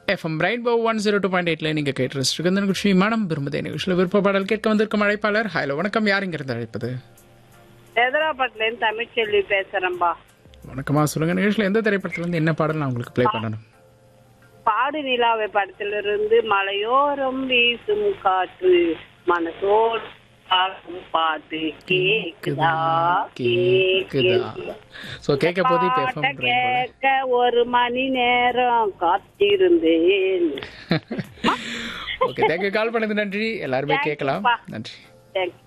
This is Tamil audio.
FM rainbow one zero two point எயிட்ல நீங்க கேட்டு இருக்கு இந்த நிகழ்ச்சி மனம் விரும்புதே நிகழ்ச்சியில் விருப்ப பாடல் கேட்க வந்திருக்கும் அழைப்பாளர் ஹலோ வணக்கம் யார் இங்கிருந்து அழைப்பது ஹைதராபாத்ல இருந்து தமிழ்ச்செல்வி பேசுறேன்பா வணக்கமா சொல்லுங்க நிகழ்ச்சியில் எந்த திரைப்படத்துல இருந்து என்ன பாடல் நான் உங்களுக்கு ப்ளே பண்ணணும் பாடு நிலாவை படத்திலிருந்து மலையோரம் வீசும் காற்று மனசோடு பாடும் பாட்டு கேக்குதா கேக்குதா ஸோ கேட்க போது இப்போ பாட்ட எஃப்எம் கேட்க ஒரு மணி நேரம் காத்திருந்தேன் ஓகே தேங்க்யூ கால் பண்ணது நன்றி எல்லாருமே கேட்கலாம் நன்றி தேங்க்ஸ்